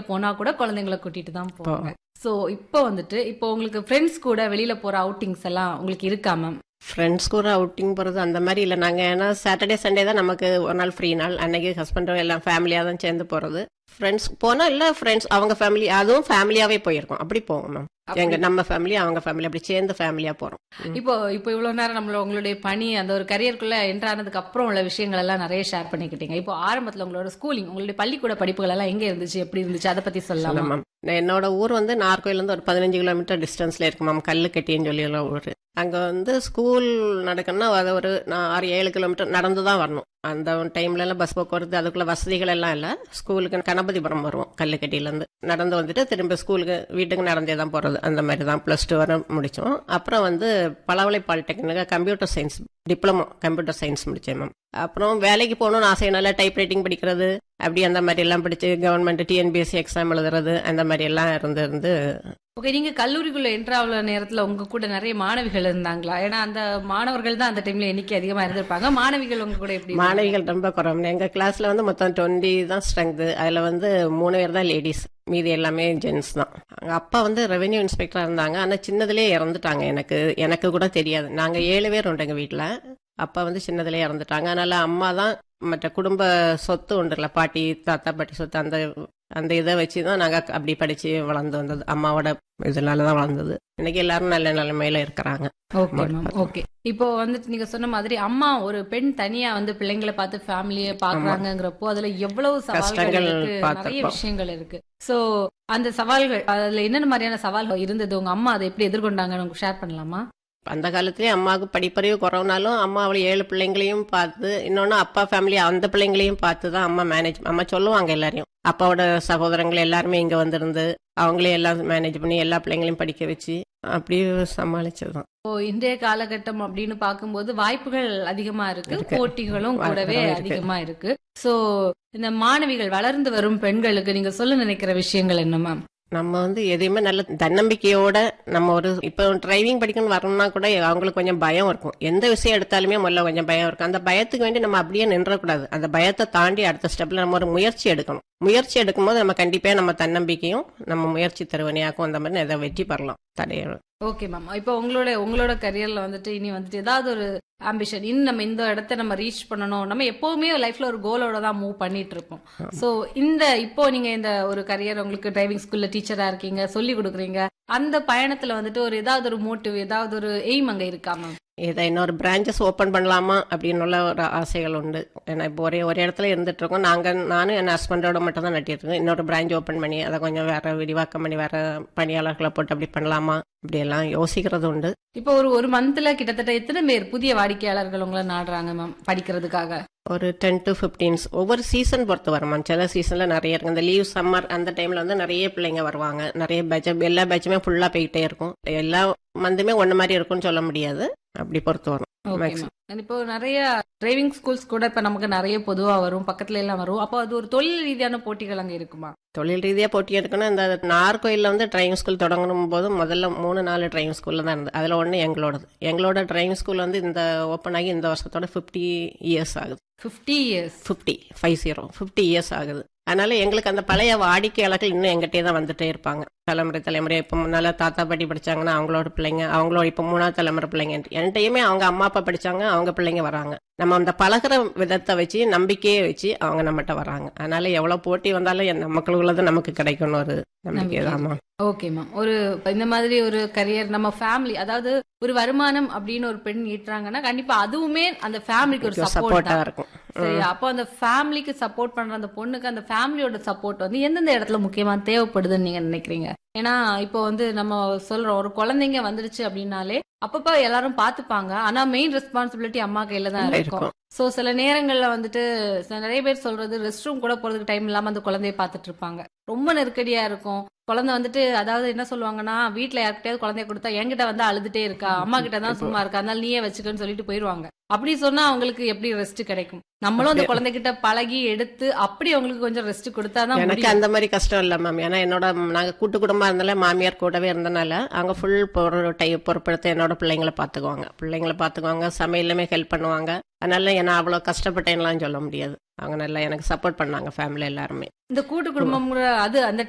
போனா கூட குழந்தைங்களை கூட்டிட்டு தான் போவாங்க சோ இப்போ வந்துட்டு இப்போ உங்களுக்கு ஃப்ரெண்ட்ஸ் கூட வெளியில போற அவுட்டிங்ஸ் எல்லாம் உங்களுக்கு இருக்கா மேம் ஃப்ரெண்ட்ஸ் கூட அவுட்டிங் போகிறது அந்த மாதிரி இல்லை நாங்கள் ஏன்னா சாட்டர்டே சண்டே தான் நமக்கு ஒரு நாள் ஃப்ரீ நாள் அன்னைக்கு ஹஸ்பண்டும் எல்லாம் ஃபேமிலியாக தான் சேர்ந்து போகிறது ஃப்ரெண்ட்ஸ் போனால் இல்லை ஃப்ரெண்ட்ஸ் அவங்க ஃபேமிலி அதுவும் ஃபேமிலியாகவே போயிருக்கோம் அப்படி போவோம் மேம் எங்க நம்ம ஃபேமிலி அவங்க ஃபேமிலி அப்படி சேர்ந்து ஃபேமிலியாக போகிறோம் இப்போ இப்போ இவ்வளவு நேரம் நம்மள உங்களுடைய பணி அந்த ஒரு கரியருக்குள்ள என்டர் ஆனதுக்கு அப்புறம் உள்ள விஷயங்கள் எல்லாம் நிறைய ஷேர் பண்ணிக்கிட்டீங்க இப்போ ஆரம்பத்துல உங்களோட ஸ்கூலிங் உங்களுடைய பள்ளிக்கூட படிப்புகள் எல்லாம் எங்க இருந்துச்சு எப்படி இருந்துச்சு அதை பத்தி இல்லை சொல்லலாம் மேம் என்னோட ஊர் வந்து நார்கோயிலேருந்து ஒரு பதினஞ்சு கிலோமீட்டர் டிஸ்டன்ஸில் இருக்கு மேம் கல்லுக்கட்டின்னு சொல்லி உள்ள ஊர் அங்கே வந்து ஸ்கூல் நடக்கணும்னா அது ஒரு நான் ஆறு ஏழு கிலோமீட்டர் நடந்து தான் வரணும் அந்த டைம்ல எல்லாம் பஸ் போக்குவரத்து அதுக்குள்ள வசதிகள் எல்லாம் இல்லை ஸ்கூலுக்கு கணபதிபுரம் வருவோம் கல்லுக்கட்டியிலேருந்து நடந்து வந்துட்டு திரும்ப ஸ்கூலுக்கு வீட்டுக்கு நடந்தே தான் போகிறது அந்த மாதிரி தான் ப்ளஸ் டூ வரை முடித்தோம் அப்புறம் வந்து பளவளை பாலிடெக்னிக்கா computer science diploma computer science முடித்தேன் மேம் அப்புறம் வேலைக்கு போகணும்னு ஆசைனால டைப் ரைட்டிங் படிக்கிறது அப்படி அந்த மாதிரி எல்லாம் படிச்சு கவர்மெண்ட் டிஎன்பிஎஸ்சி எக்ஸாம் எழுதுறது அந்த மாதிரி எல்லாம் இருந்து இருந்து ஓகே நீங்க கல்லூரிக்குள்ள என்டர் ஆகுற நேரத்துல உங்க கூட நிறைய மாணவிகள் இருந்தாங்களா ஏன்னா அந்த மாணவர்கள் தான் அந்த டைம்ல எண்ணிக்கை அதிகமா இருந்திருப்பாங்க மாணவிகள் உங்க கூட எப்படி மாணவிகள் ரொம்ப குறைவு எங்க கிளாஸ்ல வந்து மொத்தம் டுவெண்ட்டி தான் ஸ்ட்ரென்த் அதுல வந்து மூணு பேர் தான் லேடிஸ் மீதி எல்லாமே ஜென்ஸ் தான் எங்க அப்பா வந்து ரெவென்யூ இன்ஸ்பெக்டரா இருந்தாங்க ஆனா சின்னதுலயே இறந்துட்டாங்க எனக்கு எனக்கு கூட தெரியாது நாங்க ஏழு பேர் உண்டு எங்க வீட்டுல அப்பா வந்து சின்னதுலயே இறந்துட்டாங்க அதனால அம்மா தான் மற்ற குடும்ப சொத்து உண்டுல பாட்டி தாத்தா பாட்டி சொத்து அந்த அந்த இதை வச்சு தான் நாங்கள் அப்படி படித்து வளர்ந்து வந்தது அம்மாவோட இதனால தான் வளர்ந்தது இன்னைக்கு எல்லாரும் நல்ல நிலைமையில இருக்கிறாங்க ஓகே மேம் ஓகே இப்போ வந்துட்டு நீங்க சொன்ன மாதிரி அம்மா ஒரு பெண் தனியா வந்து பிள்ளைங்களை பார்த்து ஃபேமிலிய பாக்குறாங்கிறப்போ அதுல எவ்வளவு சவால்கள் கஷ்டங்கள் இருக்கு நிறைய பார்த்திருப்போம். விஷயங்கள் இருக்கு சோ அந்த சவால்கள் அதுல என்னென்ன மாதிரியான சவால்கள் இருந்தது உங்க அம்மா அதை எப்படி எதிர்கொண்டாங்கன்னு உங்களுக்கு ஷேர் பண்ணலாமா அந்த காலத்திலேயே அம்மாவுக்கு படிப்பறிவு குறவுனாலும் அம்மா அவளை ஏழு பிள்ளைங்களையும் பார்த்து இன்னொன்று அப்பா ஃபேமிலி அந்த பிள்ளைங்களையும் பார்த்து தான் அம்மா மேனேஜ் அம்மா சொல்லுவாங்க எல்லாரையும் அப்பாவோட சகோதரங்கள் எல்லாருமே இங்கே வந்திருந்து அவங்களே எல்லாம் மேனேஜ் பண்ணி எல்லா பிள்ளைங்களையும் படிக்க வச்சு அப்படியே சமாளிச்சது தான் இப்போ இன்றைய காலகட்டம் அப்படின்னு பார்க்கும்போது வாய்ப்புகள் அதிகமா இருக்கு இருக்கு. போட்டிகளும் கூடவே வாய்ப்புகளும் இருக்கு. அதிகமா இருக்கு சோ இந்த மாணவிகள் வளர்ந்து வரும் பெண்களுக்கு நீங்க சொல்ல நினைக்கிற விஷயங்கள் என்ன மேம் நம்ம வந்து எதையுமே நல்ல தன்னம்பிக்கையோட நம்ம ஒரு இப்போ டிரைவிங் படிக்கணும்னு வரணும்னா கூட அவங்களுக்கு கொஞ்சம் பயம் இருக்கும் எந்த விஷயம் எடுத்தாலுமே முதல்ல கொஞ்சம் பயம் இருக்கும் அந்த பயத்துக்கு வேண்டி நம்ம அப்படியே நின்றக்கூடாது அந்த பயத்தை தாண்டி அடுத்த ஸ்டெப்ல நம்ம ஒரு முயற்சி எடுக்கணும் முயற்சி எடுக்கும்போது நம்ம கண்டிப்பா நம்ம தன்னம்பிக்கையும் நம்ம முயற்சி தருவனையாக்கும் அந்த மாதிரி எதை வெற்றி பெறலாம் தடையும் ஓகே மேம் இப்போ உங்களோட உங்களோட கரியர்ல வந்துட்டு இனி வந்துட்டு ஏதாவது ஒரு ஆம்பிஷன் இன்னும் நம்ம இந்த இடத்த நம்ம ரீச் பண்ணணும் நம்ம எப்பவுமே லைஃப்ல ஒரு கோலோட தான் மூவ் பண்ணிட்டு இருப்போம் சோ இந்த இப்போ நீங்க இந்த ஒரு கரியர் உங்களுக்கு டிரைவிங் ஸ்கூல்ல டீச்சரா இருக்கீங்க சொல்லி கொடுக்குறீங்க அந்த பயணத்துல வந்துட்டு ஒரு ஏதாவது ஒரு மோட்டிவ் ஏதாவது ஒரு எய்ம் அங்க இருக்கா மேம் இதை இன்னொரு பிரான்ச்சஸ் ஓப்பன் பண்ணலாமா அப்படின்னு உள்ள ஒரு ஆசைகள் உண்டு ஏன்னா இப்போ ஒரே ஒரு இடத்துல இருந்துட்டு இருக்கோம் நாங்கள் நானும் என் ஹஸ்பண்டோட மட்டும் தான் நட்டிட்டு இருக்கோம் இன்னொரு பிரான்ச் ஓப்பன் பண்ணி அதை கொஞ்சம் வேற விரிவாக்கம் பண்ணி வேற பணியாளர்களை போட்டு அப்படி பண்ணலாமா இப்படி எல்லாம் யோசிக்கிறது உண்டு இப்போ ஒரு ஒரு மந்த்ல கிட்டத்தட்ட எத்தனை பேர் புதிய வாடிக்கையாளர்கள் உங்களை நாடுறாங்க மேம் படிக்கிறதுக்காக ஒரு டென் டு ஃபிஃப்டீன்ஸ் ஒவ்வொரு சீசன் பொறுத்து வரும் மேம் சில சீசன்ல நிறைய இருக்கு இந்த லீவ் சம்மர் அந்த டைம்ல வந்து நிறைய பிள்ளைங்க வருவாங்க நிறைய பேட்ச் எல்லா பேட்சுமே ஃபுல்லா போயிட்டே இருக்கும் எல்லா மந்துமே ஒன்று மாதிரி இருக்கும்னு சொல்ல முடியாது அப்படி பொறுத்து வரும் ஓகே Maximum. மேம் இப்போ நிறைய டிரைவிங் ஸ்கூல்ஸ் கூட இப்ப நமக்கு நிறைய பொதுவா வரும் பக்கத்துல எல்லாம் வரும் அப்போ அது ஒரு தொழில் ரீதியான போட்டிகள் அங்க இருக்குமா தொழில் ரீதியாக போட்டி எடுக்கணும் இந்த நார்கோயிலில் வந்து டிரைவிங் ஸ்கூல் தொடங்கணும் போது முதல்ல மூணு நாலு டிரைவிங் ஸ்கூலில் தான் இருந்தது அதில் ஒன்று எங்களோடது எங்களோட டிரைவிங் ஸ்கூல் வந்து இந்த ஓப்பன் ஆகி இந்த வருஷத்தோட ஃபிஃப்டி இயர்ஸ் ஆகுது fifty years fifty five zero fifty years ஆகுது அதனால எங்களுக்கு அந்த பழைய வாடிக்கையாளர்கள் இன்னும் எங்கிட்டே தான் வந்துட்டே இருப்பாங்க தலைமுறை தலைமுறை இப்போ முன்னால தாத்தா பாட்டி படிச்சாங்கன்னா அவங்களோட பிள்ளைங்க அவங்களோட இப்போ மூணாவது தலைமுறை பிள்ளைங்க என்கிட்டயுமே அவங்க அம்மா அப்பா படிச்சாங்க அவங்க பிள்ளைங்க வராங்க நம்ம அந்த பழகுற விதத்தை வச்சு நம்பிக்கையை வச்சு அவங்க நம்மகிட்ட வராங்க அதனால எவ்வளவு போட்டி வந்தாலும் என் நமக்குள்ளது நமக்கு கிடைக்கும்னு ஒரு நம்பிக்கை தான் ஓகே மேம் ஒரு இந்த மாதிரி ஒரு கரியர் நம்ம ஃபேமிலி அதாவது ஒரு வருமானம் அப்படின்னு ஒரு பெண் ஈட்டுறாங்கன்னா கண்டிப்பா அதுவுமே அந்த ஃபேமிலிக்கு ஒரு சப்போர்ட் சப்போர்ட்டா தான் இருக்கும் சரி அப்போ அந்த ஃபேமிலிக்கு சப்போர்ட் பண்ற அந்த பொண்ணுக்கு அந்த ஃபேமிலியோட சப்போர்ட் வந்து எந்தெந்த இடத்துல முக்கியமா தேவைப்படுதுன்னு நீங்க நினைக்கிறீங்க ஏன்னா இப்போ வந்து நம்ம சொல்றோம் ஒரு குழந்தைங்க வந்துடுச்சு அப்படின்னாலே அப்பப்ப எல்லாரும் பாத்துப்பாங்க ஆனா மெயின் ரெஸ்பான்சிபிலிட்டி அம்மா கையில தான் இருக்கும் இருக்கும். சோ சில நேரங்கள்ல வந்துட்டு சில நிறைய பேர் சொல்றது ரெஸ்ட் ரூம் கூட போறதுக்கு டைம் இல்லாம அந்த குழந்தைய பாத்துட்டு இருப்பாங்க ரொம்ப நெருக்கடியா இருக்கும் குழந்தை வந்துட்டு அதாவது என்ன சொல்லுவாங்கன்னா வீட்ல யார்கிட்டயாவது குழந்தைய கொடுத்தா என்கிட்ட வந்து அழுதுட்டே இருக்கா அம்மா கிட்ட தான் சும்மா இருக்கா அதனால நீயே வச்சுக்கன்னு சொல்லிட்டு போயிருவாங்க அப்படி சொன்னா அவங்களுக்கு எப்படி ரெஸ்ட் கிடைக்கும் நம்மளும் அந்த குழந்தைகிட்ட பழகி எடுத்து அப்படி அவங்களுக்கு கொஞ்சம் ரெஸ்ட் கொடுத்தாதான் எனக்கு முடியும் அந்த மாதிரி கஷ்டம் இல்லை மேம் ஏன்னா என்னோட நாங்க கூட்டு குடும்பமா இருந்தால மாமியார் கூடவே இருந்தனால அவங்க ஃபுல் டை பொறுப்பெடுத்து என்னோட பிள்ளைங்களை பாத்துக்குவாங்க பிள்ளைங்களை பாத்துக்குவாங்க சமையலுமே ஹெல்ப் பண்ணுவாங்க அதனால என்ன அவ்வளவு கஷ்டப்பட்டேன்லாம் சொல்ல முடியாது அவங்க நல்லா எனக்கு சப்போர்ட் பண்ணாங்க ஃபேமிலி எல்லாருமே இந்த கூட்டு குடும்பம் அது அந்த